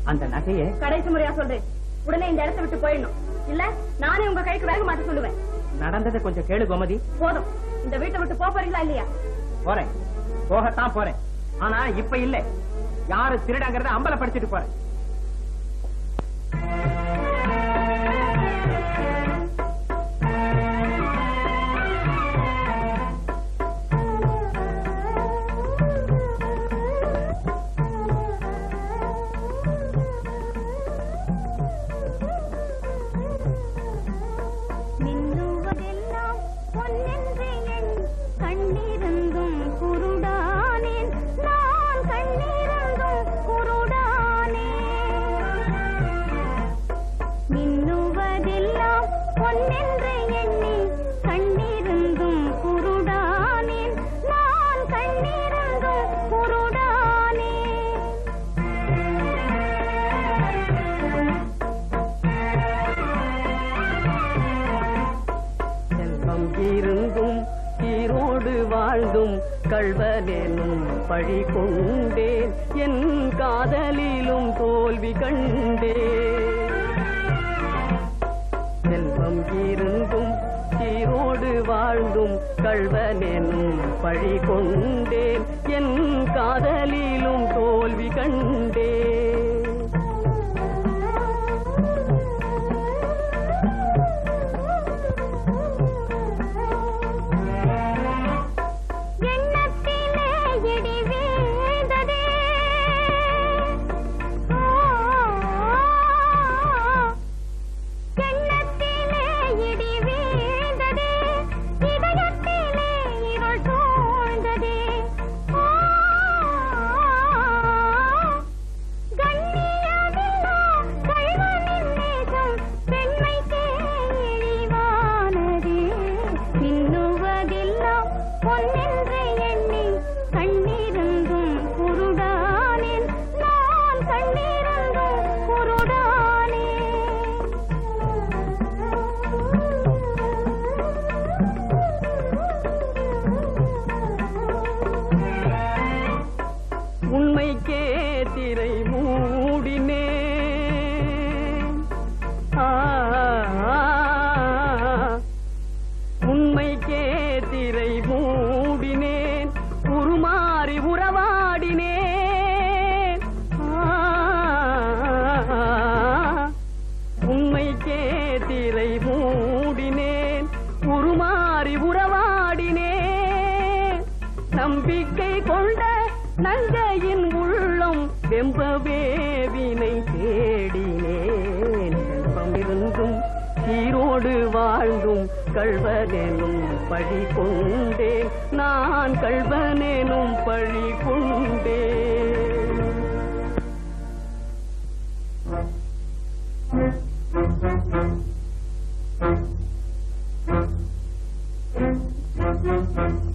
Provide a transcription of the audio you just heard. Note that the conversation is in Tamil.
அந்த நகையை கடைசி முறையா சொல்றேன் உடனே இந்த இடத்தை விட்டு போயிடணும் இல்ல நானே உங்க கைக்கு வேக மாட்ட சொல்லுவேன் நடந்ததை கொஞ்சம் கேளு கோமதி போதும் இந்த வீட்டை விட்டு போப் போறீங்களா இல்லையா போறேன் போகத்தான் போறேன் ஆனா இப்ப இல்ல யாரு திருடங்கிறத அம்பலப்படுத்திட்டு போறேன் மின்னுவதெல்லாம் பொன்னென்று என் கண்ணிருந்தும் குருடானேன் நான் கண்ணிருந்தும் குருடானேன் மின்னுவதெல்லாம் பொன்னென்று எண்ணி கண்ணிருந்தும் குருடானேன் நான் கண்ணிருந்தும் குருடானேன் செல்வம் இருந்தும் ஈரோடு வாழ்ந்தும் கள்வனேனும் பழி கொண்டேன் என் காதலிலும் தோல்வி கண்டேன் செல்வம் இருந்தும் ஈரோடு வாழ்ந்தும் கள்வனேனும் பழி கொண்டேன் என் காதலிலும் தோல்வி கண்டேன் எண்ணத்திலே இடி வீழ்ந்ததே எண்ணத்திலே இடி வீழ்ந்ததே இதயத்திலே இருள் சூழ்ந்ததே கண்ணியமில்லா கள்வனின் நேசம் பெண்மைக்கே இழிவானதே மின்னுவதெல்லாம் பொன்னென்று எண்ணி கண்ணிருந்தும் குருடானேன் நான் கண்ணிருந்தும் குருடானேன் உண்மைக்கே திரை மூடினே ஆ, ஆ, உண்மைக்கே திரை மூடினேன் உருமாறி உறவாடினேன் ஆ, உண்மைக்கே திரை மூடினேன் உருமாறி உறவாடினேன் நம்பிக்கை கொண்ட நங்கையின் உள்ளம் வெம்பவே வினை தேடினேன் செல்வம் இருந்தும் சீரோடு வாழ்ந்தும் கள்வனெனும் பழி கொண்டேன் நான் கள்வனெனும் பழி கொண்டேன்